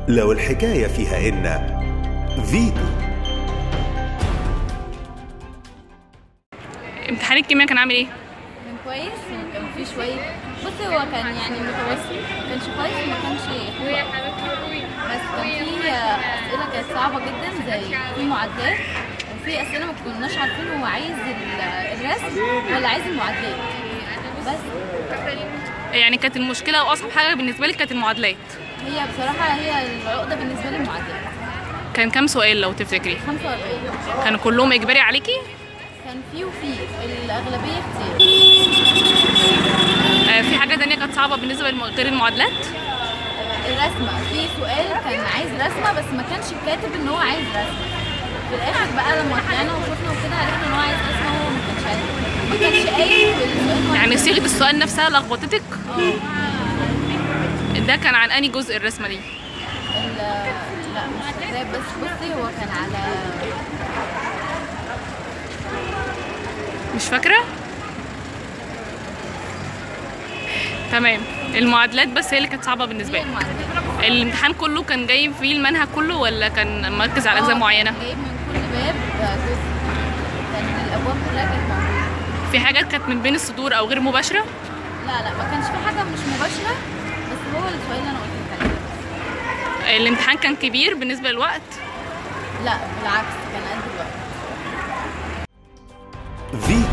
لو الحكاية فيها إن فيتو امتحان الكيمياء كان عامل ايه؟ كان كويس وكان فيه شوية بصي هو كان يعني متوسط ما كانش كويس وما كانش حلو أوي. بس كان فيه أسئلة كانت صعبة جدا زي في معادلات وفي أسئلة ما كناش عارفين هو عايز ال- الرسم ولا عايز المعادلات بس يعني كانت المشكله واصعب حاجه بالنسبه لك كانت المعادلات هي بصراحة هي العقدة بالنسبة لي المعادلات كان كام سؤال لو تفتكري 45 كانوا كلهم اجباري عليكي كان فيه وفيه الأغلبية اختيار آه في حاجه تانية كانت صعبه بالنسبه للم- غير المعادلات الرسمة في سؤال كان عايز رسمة بس ما كانش كاتب ان هو عايز رسمة في الاخر بقى لما طلعنا وشفنا وكده عرفنا ان هو عايز رسمة هو ما كانش عايز ما كانش قايل في السؤال هو يعني عايز صيغه السؤال نفسها لخبطتك اه ده كان عن انهي جزء الرسمه دي ال- لا مش فاكراه بس بصي هو كان على مش فاكره تمام المعادلات بس هي اللي كانت صعبه بالنسبه هي لي المعادلات الامتحان كله كان جايب فيه المنهج كله ولا كان مركز على اجزاء اه، معينه جايب من كل باب جزء كان الابواب كلها كانت موجودة في حاجات كانت من بين السطور او غير مباشره لا لا ما كانش في حاجة مش مباشرة بس هو السؤال اللي انا قلت لك عليه الامتحان كان كبير بالنسبه للوقت لا بالعكس كان قد الوقت فيتو